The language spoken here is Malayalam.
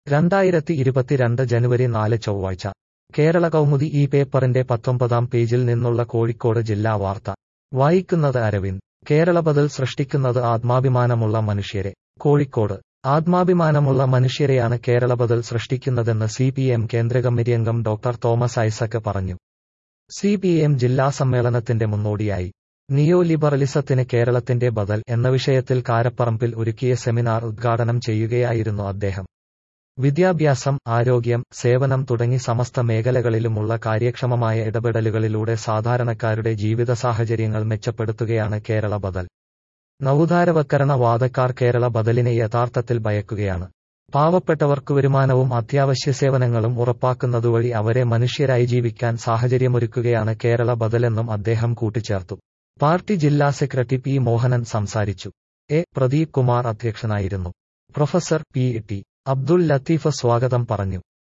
രണ്ടായിരത്തി ഇരുപത്തിരണ്ട് ജനുവരി നാല് ചൊവ്വാഴ്ച കേരള കൗമുദി ഈ പേപ്പറിന്റെ പത്തൊമ്പതാം പേജിൽ നിന്നുള്ള കോഴിക്കോട് ജില്ലാ വാർത്ത വായിക്കുന്നത് അരവിന്ദ് കേരള ബദൽ സൃഷ്ടിക്കുന്നത് ആത്മാഭിമാനമുള്ള മനുഷ്യരെ കോഴിക്കോട് ആത്മാഭിമാനമുള്ള മനുഷ്യരെയാണ് കേരള ബദൽ സൃഷ്ടിക്കുന്നതെന്ന് സി പി എം കേന്ദ്ര കമ്മിറ്റി അംഗം ഡോക്ടർ തോമസ് ഐസക് പറഞ്ഞു സി പി എം ജില്ലാ സമ്മേളനത്തിന്റെ മുന്നോടിയായി നിയോ ലിബറലിസത്തിന് കേരളത്തിന്റെ ബദൽ എന്ന വിഷയത്തിൽ കാരപ്പറമ്പിൽ ഒരുക്കിയ സെമിനാർ ഉദ്ഘാടനം ചെയ്യുകയായിരുന്നു അദ്ദേഹം വിദ്യാഭ്യാസം ആരോഗ്യം സേവനം തുടങ്ങി സമസ്ത മേഖലകളിലുമുള്ള കാര്യക്ഷമമായ ഇടപെടലുകളിലൂടെ സാധാരണക്കാരുടെ ജീവിത സാഹചര്യങ്ങൾ മെച്ചപ്പെടുത്തുകയാണ് കേരള ബദൽ നവോദാരവൽക്കരണ വാദക്കാർ കേരള ബദലിനെ യഥാർത്ഥത്തിൽ ഭയക്കുകയാണ് പാവപ്പെട്ടവർക്ക് വരുമാനവും അത്യാവശ്യ സേവനങ്ങളും ഉറപ്പാക്കുന്നതുവഴി അവരെ മനുഷ്യരായി ജീവിക്കാൻ സാഹചര്യമൊരുക്കുകയാണ് കേരള ബദലെന്നും അദ്ദേഹം കൂട്ടിച്ചേർത്തു പാർട്ടി ജില്ലാ സെക്രട്ടറി പി മോഹനൻ സംസാരിച്ചു എ പ്രദീപ് കുമാർ അധ്യക്ഷനായിരുന്നു professor P T Abdul Latheef സ്വാഗതം പറഞ്ഞു